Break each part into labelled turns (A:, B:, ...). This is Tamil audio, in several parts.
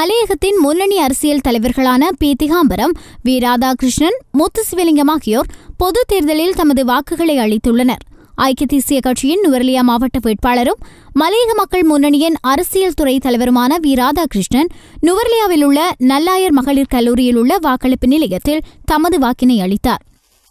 A: மலையகத்தின் முன்னணி அரசியல் தலைவர்களான பி திகாம்பரம் வி ராதாகிருஷ்ணன் முத்துசிவலிங்கம் ஆகியோர் பொதுத் தேர்தலில் தமது வாக்குகளை அளித்துள்ளனர் ஐக்கிய தேசிய கட்சியின் நுவர்லியா மாவட்ட வேட்பாளரும் மலையக மக்கள் முன்னணியின் அரசியல் துறை தலைவருமான வி ராதாகிருஷ்ணன் நுவர்லியாவில் உள்ள நல்லாயர் மகளிர் கல்லூரியில் உள்ள வாக்களிப்பு நிலையத்தில் தமது வாக்கினை அளித்தார்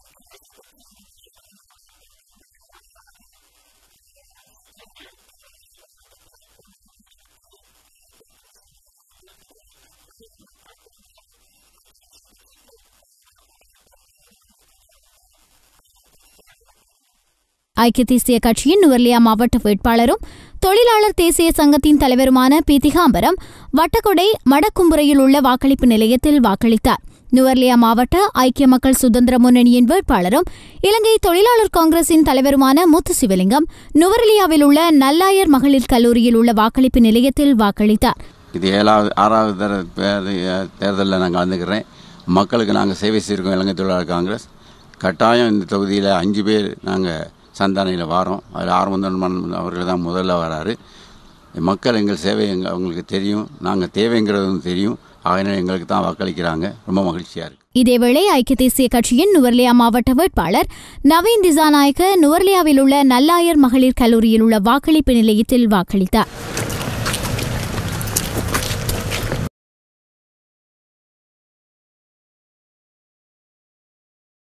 A: ஐக்கிய தேசிய கட்சியின் நுவர்லியா மாவட்ட வேட்பாளரும் தொழிலாளர் தேசிய சங்கத்தின் தலைவருமான பி திகாம்பரம் வட்டக்கொடை மடக்கும்புரையில் உள்ள வாக்களிப்பு நிலையத்தில் வாக்களித்தார் நுவர்லியா மாவட்ட ஐக்கிய மக்கள் சுதந்திர முன்னணியின் வேட்பாளரும் இலங்கை தொழிலாளர் காங்கிரசின் தலைவருமான முத்து சிவலிங்கம் நுவர்லியாவில் உள்ள நல்லாயர் மகளிர் கல்லூரியில் உள்ள வாக்களிப்பு நிலையத்தில் வாக்களித்தார்
B: இது ஏழாவது ஆறாவது தர பே- தேர்தலில் நான் கலந்துக்கிறேன் மக்களுக்கு நாங்கள் சேவை செய்திருக்கோம் இலங்கை தொழிலாளர் காங்கிரஸ் கட்டாயம் இந்த தொகுதியில் அஞ்சு பேர் நாங்கள் சந்தானையில் வாரோம் அதில் ஆர்வந்தன் அவர்கள் தான் முதல்ல வராரு மக்கள் எங்கள் சேவை எங்க அவங்களுக்கு தெரியும் நாங்கள் தேவைங்கிறதும் தெரியும் ஆகினால் எங்களுக்கு தான் வாக்களிக்கிறாங்க ரொம்ப மகிழ்ச்சியாக இருக்குது
A: இதேவேளை ஐக்கிய தேசிய கட்சியின் நுவர்லியா மாவட்ட வேட்பாளர் நவீன் திசாநாயக்க நுவர்லியாவில் உள்ள நல்லாயர் மகளிர் கல்லூரியில் உள்ள வாக்களிப்பு நிலையத்தில் வாக்களித்தார்